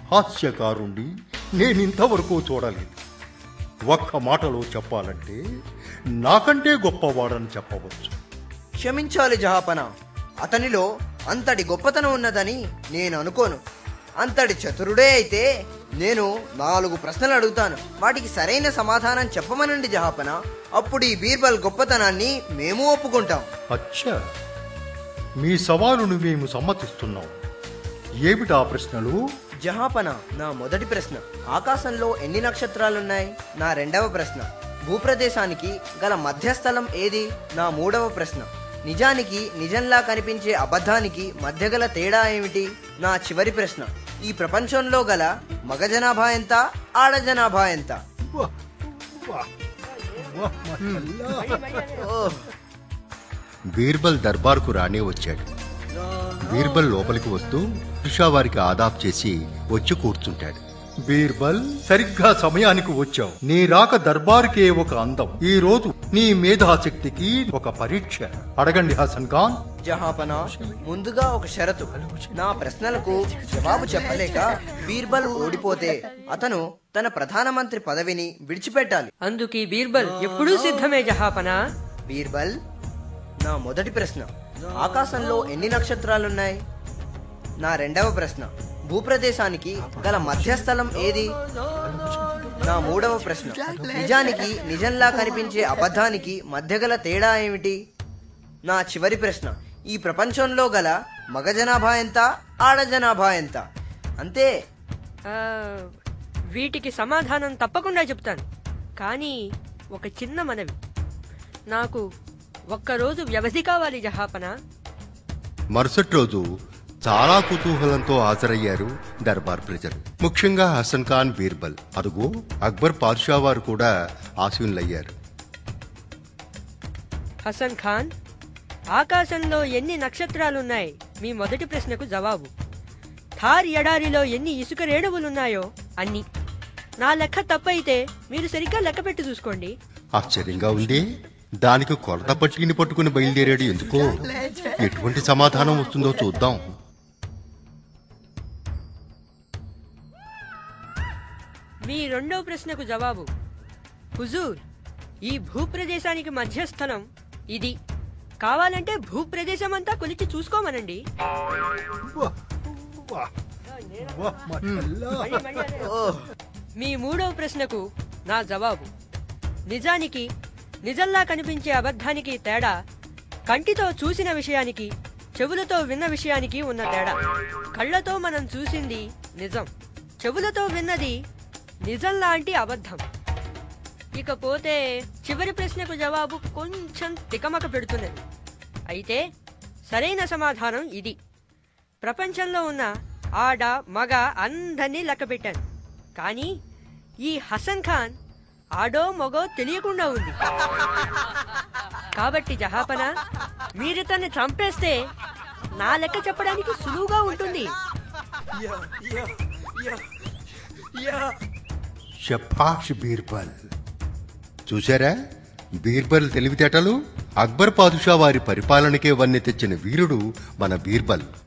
హాస్యకారుణ్ణి నేనింతవరకు చూడలేదు ఒక్క మాటలో చెప్పాలంటే నాకంటే గొప్పవాడని చెప్పవచ్చు క్షమించాలి జహాపన అతనిలో అంతటి గొప్పతనం ఉన్నదని నేను అనుకోను అంతటి చతురుడే అయితే నేను నాలుగు ప్రశ్నలు అడుగుతాను వాటికి సరైన సమాధానం చెప్పమనండి జహాపన అప్పుడు ఈ బీర్బల్ గొప్పతనాన్ని మేము ఒప్పుకుంటాం అచ్చా మీ సవాలును మేము సమ్మతిస్తున్నాం ఏమిటా ప్రశ్నలు జహాపన నా మొదటి ప్రశ్న ఆకాశంలో ఎన్ని నక్షత్రాలున్నాయి నా రెండవ ప్రశ్న భూప్రదేశానికి గల మధ్యస్థలం ఏది నా మూడవ ప్రశ్న నిజానికి నిజంలా కనిపించే అబద్ధానికి మధ్య గల తేడా ఏమిటి నా చివరి ప్రశ్న ఈ ప్రపంచంలో గల మగ జనాభా ఎంత ఆడ జనాభా ఎంత ఓహ్, బీర్బల్ దర్బార్కు రానే వచ్చాడు బీర్బల్ లోపలికి వస్తూ ఉషా వారికి ఆదాబ్ చేసి వచ్చి కూర్చుంటాడు బీర్బల్ సరిగ్గా సమయానికి వచ్చావు నీ రాక దర్బారుకే ఒక అందం ఈ రోజు నీ మేధాశక్తికి ఒక పరీక్ష అడగండి హసన్ ఖాన్ జహాపన ముందుగా ఒక షరతు నా ప్రశ్నలకు జవాబు చెప్పలేక బీర్బల్ ఓడిపోతే అతను తన ప్రధానమంత్రి పదవిని విడిచిపెట్టాలి అందుకు ఈ బీర్బల్ ఎప్పుడూ సిద్ధమే జహాపనా బీర్బల్ నా మొదటి ప్రశ్న ఆకాశంలో ఎన్ని నక్షత్రాలున్నాయి నా రెండవ ప్రశ్న భూప్రదేశానికి గల మధ్యస్థలం ఏది నా మూడవ ప్రశ్న నిజానికి నిజంలా కనిపించే అబద్ధానికి మధ్య గల తేడా ఏమిటి నా చివరి ప్రశ్న ఈ ప్రపంచంలో గల మగ జనాభా ఎంత ఆడ జనాభా ఎంత అంతే ఆ, వీటికి సమాధానం తప్పకుండా చెప్తాను కానీ ఒక చిన్న మనవి నాకు ఒక్కరోజు వ్యవధి కావాలి జహాపన మరుసటి రోజు చాలా కుతూహలంతో హాజరయ్యారు దర్బార్ ప్రజలు ముఖ్యంగా హసన్ ఖాన్ బీర్బల్ అదుగో అక్బర్ పాదుషా వారు కూడా ఆశీనులయ్యారు హసన్ ఖాన్ ఆకాశంలో ఎన్ని నక్షత్రాలున్నాయి మీ మొదటి ప్రశ్నకు జవాబు థార్ ఎడారిలో ఎన్ని ఇసుక రేణువులున్నాయో అన్ని నా లెక్క తప్పైతే మీరు సరిగ్గా లెక్క పెట్టి చూసుకోండి ఆశ్చర్యంగా ఉంది దానికి కొలత పట్టిని పట్టుకుని బయలుదేరాడు ఎందుకో ఎటువంటి సమాధానం వస్తుందో చూద్దాం మీ రెండవ ప్రశ్నకు జవాబు హుజూర్ ఈ భూప్రదేశానికి మధ్య స్థలం ఇది కావాలంటే భూప్రదేశం అంతా కొలిచి చూసుకోమనండి ఓహ్ మీ మూడవ ప్రశ్నకు నా జవాబు నిజానికి నిజంలా కనిపించే అబద్ధానికి తేడా కంటితో చూసిన విషయానికి చెవులతో విన్న విషయానికి ఉన్న తేడా కళ్ళతో మనం చూసింది నిజం చెవులతో విన్నది నిజం లాంటి అబద్ధం ఇకపోతే చివరి ప్రశ్నకు జవాబు కొంచెం తికమక పెడుతున్నది అయితే సరైన సమాధానం ఇది ప్రపంచంలో ఉన్న ఆడ మగ అందరినీ లెక్క పెట్టాను కానీ ఈ హసన్ ఖాన్ ఆడో మగో తెలియకుండా ఉంది కాబట్టి జహాపన మీరు తన్ని చంపేస్తే నా లెక్క చెప్పడానికి సులువుగా ఉంటుంది షపాష్ బీర్బల్ చూశారా బీర్బల్ తెలివితేటలు అక్బర్ పాదుషా వారి పరిపాలనకే వన్నె తెచ్చిన వీరుడు మన బీర్బల్